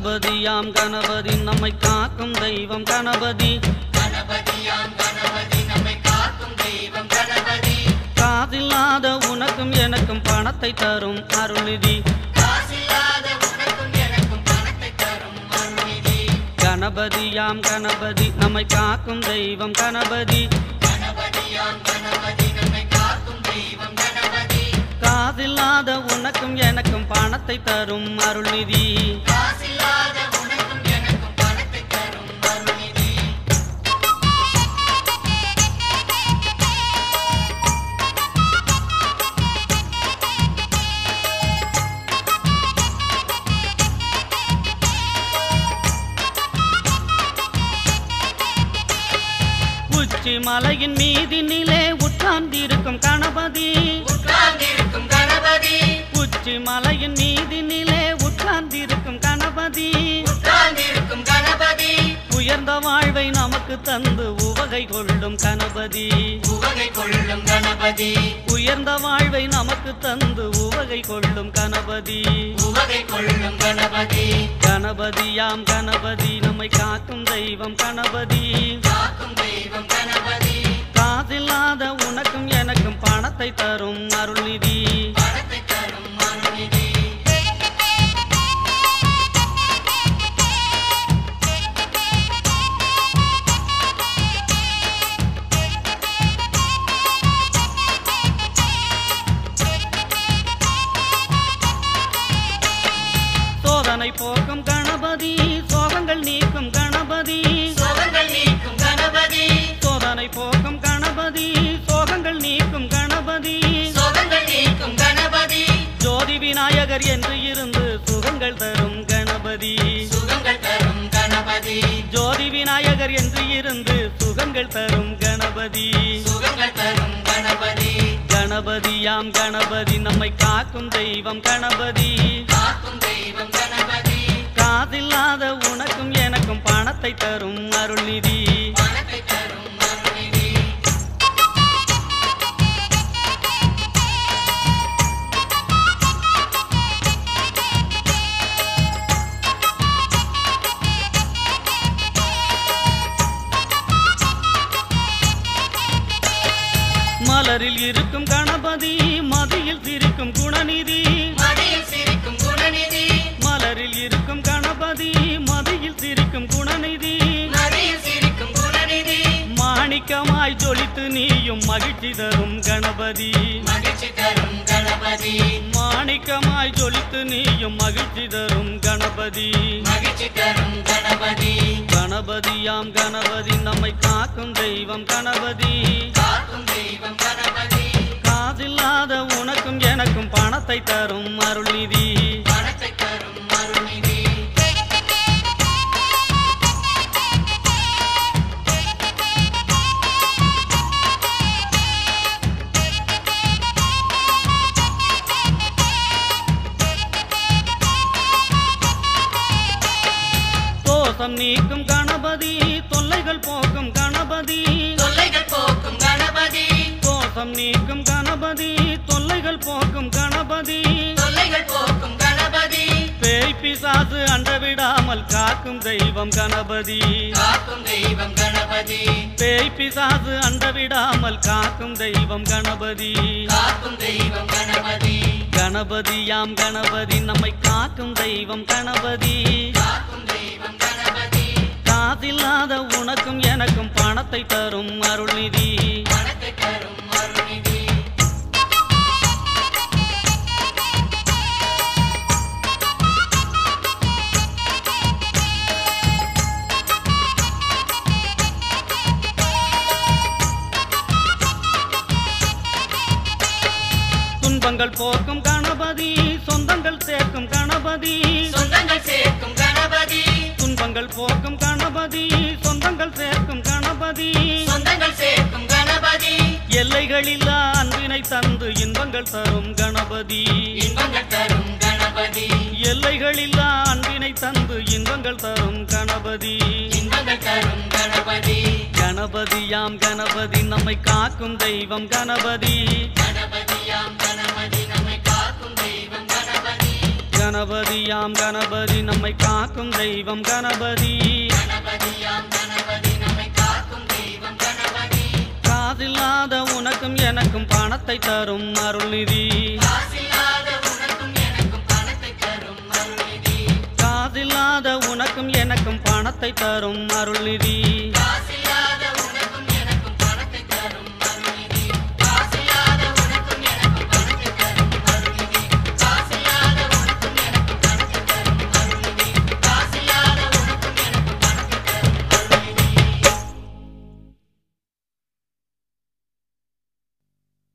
கணபதியாம் கணபதி நம்மை காக்கும் தெய்வம் கணபதி கணபதியாம் கணபதி நம்மை காக்கும் தெய்வம் கணபதி காதில்லாத உனக்கும் எனக்கும் பணத்தை தரும் அருள்நிதி காசில்லாத உனக்கும் எனக்கும் பணத்தை தரும் அருள்நிதி கணபதியாம் கணபதி நம்மை காக்கும் தெய்வம் கணபதி கணபதியாம் கணபதி நம்மை காக்கும் தெய்வம் கணபதி காதில்லாத உனக்கும் எனக்கும் பணத்தை தரும் அருள்நிதி காசில்லாத உனக்கும் எனக்கும் பணத்தை தரும் அருள்நிதி உச்சி மலையின் மீதினிலே உட்கார்ந்திருக்கும் கணபதி உட்கார்ந்திருக்கும் கணபதி உச்சி மலையின் மீதினிலே உட்கார்ந்திருக்கும் கணபதி உட்கார்ந்திருக்கும் கணபதி உயர்ந்த வாழ்வை நமக்கு தந்து உவகை கொள்ளும் கணபதி உவகை கொள்ளும் கணபதி உயர்ந்த வாழ்வை நமக்கு தந்து உவகை கொள்ளும் கணபதி உவகை கொள்ளும் கணபதி கணபதியாம் கணபதி நம்மை காக்கும் தெய்வம் கணபதி காக்கும் தெய்வம் கணபதி காதில்லாத உனக்கும் எனக்கும் பணத்தை தரும் அருள்நிதி பணத்தை தரும் அருள்நிதி சோதனை போக்கும் கணபதி சோகங்கள் நீக்கும் கணபதி சோகங்கள் நீக்கும் கணபதி சோதனை போக்கும் கணபதி சோகங்கள் நீக்கும் கணபதி சோகங்கள் நீக்கும் கணபதி ஜோதி விநாயகர் என்று இருந்து சுகங்கள் தரும் கணபதி சுகங்கள் தரும் கணபதி ஜோதி விநாயகர் என்று இருந்து சுகங்கள் தரும் கணபதி சுகங்கள் தரும் கணபதி கணபதியாம் கணபதி நம்மை காக்கும் தெய்வம் கணபதி காக்கும் தெய்வம் கணபதி காதில்லாத உனக்கும் எனக்கும் பணத்தை தரும் அருள்நிதி பணத்தை தரும் அருள்நிதி மலரில் இருக்கும் கணபதி மதியில் சிரிக்கும் குணநிதி மடியில் சிரிக்கும் குணநிதி மலரில் இருக்கும் கணபதி மதியில் சிரிக்கும் குணநிதி மடியில் சிரிக்கும் குணநிதி மாணிக்கமாய் ஜொலித்து நீயும் மகிழ்ச்சி தரும் கணபதி மகிழ்ச்சி தரும் கணபதி மாணிக்கமாய் ஜொலித்து நீயும் மகிழ்ச்சி தரும் கணபதி மகிழ்ச்சி தரும் கணபதி கணபதியாம் கணபதி நம்மை காக்கும் தெய்வம் கணபதி காக்கும் தெய்வம் கணபதி காதில்லாத உனக்கும் எனக்கும் பணத்தை தரும் அருள்நிதி பணத்தை தரும் அருள்நிதி தோஷம் நீக்கும் கணபதி தொல்லைகள் போக்கும் கணபதி தொல்லைகள் போக்கும் கணபதி தோஷம் நீக்கும் கணபதி தொல்லைகள் போக்கும் கணபதி தொல்லைகள் போக்கும் கணபதி பேய் பிசாசு அண்டவிடாமல் காக்கும் தெய்வம் கணபதி காக்கும் தெய்வம் கணபதி பேய் பிசாசு அண்டவிடாமல் காக்கும் தெய்வம் கணபதி காக்கும் தெய்வம் கணபதி கணபதியாம் கணபதி நம்மை காக்கும் தெய்வம் கணபதி காக்கும் தெய்வம் கணபதி காதில்லாத உனக்கும் எனக்கும் பணத்தை தரும் அருள்நிதி பணத்தை தரும் அருள்நிதி துன்பங்கள் போக்கும் கணபதி சொந்தங்கள் சேர்க்கும் கணபதி சொந்தங்கள் சேர்க்கும் கணபதி துன்பங்கள் போக்கும் கணபதி சொந்தங்கள் சேர்க்கும் கணபதி சொந்தங்கள் சேர்க்கும் கணபதி எல்லைகளில்லா அன்பினை தந்து இன்பங்கள் தரும் கணபதி இன்பங்கள் தரும் கணபதி எல்லைகளில்லா அன்பினை தந்து இன்பங்கள் தரும் கணபதி இன்பங்கள் தரும் கணபதி கணபதியாம் கணபதி நம்மை காக்கும் தெய்வம் கணபதி கணபதியாம் கணபதி நம்மை காக்கும் தெய்வம் கணபதி கணபதியாம் கணபதி நம்மை காக்கும் தெய்வம் கணபதி கணபதியாம் கணபதி நம்மை காக்கும் தெய்வம் கணபதி காதில்லாத உனக்கும் எனக்கும் பணத்தை தரும் அருள்நிதி காசில்லாத உனக்கும் எனக்கும் பணத்தை தரும் அருள்நிதி காதில்லாத உனக்கும் எனக்கும் பணத்தை தரும் அருள்நிதி காசில்லாத